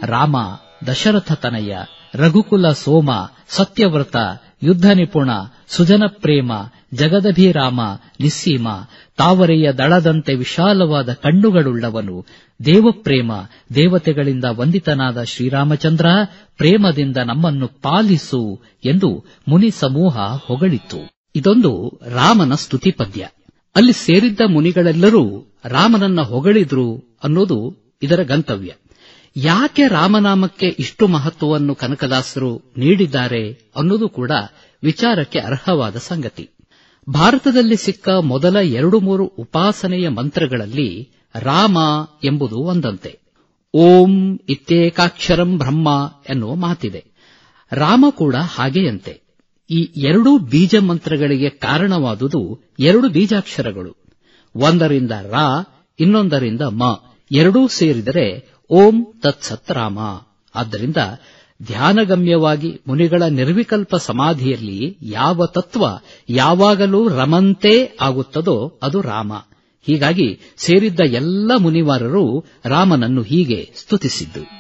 ರಾಮ ದಶರಥ ತನಯ ರಘುಕುಲ ಸೋಮ ಸತ್ಯವ್ರತ ಯುದ್ಧ ನಿಪುಣ ಸುಜನ ಪ್ರೇಮ ಜಗದಭಿರಾಮ ನಿಸ್ಸೀಮ ತಾವರೆಯ ದಳದಂತೆ ವಿಶಾಲವಾದ ಕಣ್ಣುಗಳುಳ್ಳವನು ದೇವಪ್ರೇಮ ದೇವತೆಗಳಿಂದ ವಂದಿತನಾದ ಶ್ರೀರಾಮಚಂದ್ರ ಪ್ರೇಮದಿಂದ ನಮ್ಮನ್ನು ಪಾಲಿಸು ಎಂದು ಮುನಿ ಸಮೂಹ ಹೊಗಳಿತ್ತು ಇದೊಂದು ರಾಮನ ಸ್ತುತಿ ಪದ್ಯ ಅಲ್ಲಿ ಸೇರಿದ್ದ ಮುನಿಗಳೆಲ್ಲರೂ ರಾಮನನ್ನ ಹೊಗಳಿದ್ರು ಅನ್ನೋದು ಇದರ ಗಂತವ್ಯ ಯಾಕೆ ರಾಮನಾಮಕ್ಕೆ ಇಷ್ಟು ಮಹತ್ವವನ್ನು ಕನಕದಾಸರು ನೀಡಿದ್ದಾರೆ ಅನ್ನೋದು ಕೂಡ ವಿಚಾರಕ್ಕೆ ಅರ್ಹವಾದ ಸಂಗತಿ ಭಾರತದಲ್ಲಿ ಸಿಕ್ಕ ಮೊದಲ ಎರಡು ಮೂರು ಉಪಾಸನೆಯ ಮಂತ್ರಗಳಲ್ಲಿ ರಾಮ ಎಂಬುದು ಒಂದಂತೆ ಓಂ ಇತ್ಯೇಕಾಕ್ಷರಂ ಬ್ರಹ್ಮ ಎನ್ನುವ ಮಾತಿದೆ ರಾಮ ಕೂಡ ಹಾಗೆಯಂತೆ ಈ ಎರಡೂ ಬೀಜ ಮಂತ್ರಗಳಿಗೆ ಕಾರಣವಾದುದು ಎರಡು ಬೀಜಾಕ್ಷರಗಳು ಒಂದರಿಂದ ರಾ ಇನ್ನೊಂದರಿಂದ ಮ ಎರಡೂ ಸೇರಿದರೆ ಓಂ ತತ್ಸತ್ ರಾಮ ಆದ್ದರಿಂದ ಧ್ಯಾನಗಮ್ಯವಾಗಿ ಮುನಿಗಳ ನಿರ್ವಿಕಲ್ಪ ಸಮಾಧಿಯಲ್ಲಿ ಯಾವ ತತ್ವ ಯಾವಾಗಲೂ ರಮಂತೆ ಆಗುತ್ತದೋ ಅದು ರಾಮ ಹೀಗಾಗಿ ಸೇರಿದ್ದ ಎಲ್ಲ ಮುನಿವಾರರು ರಾಮನನ್ನು ಹೀಗೆ ಸ್ತುತಿಸಿದ್ದು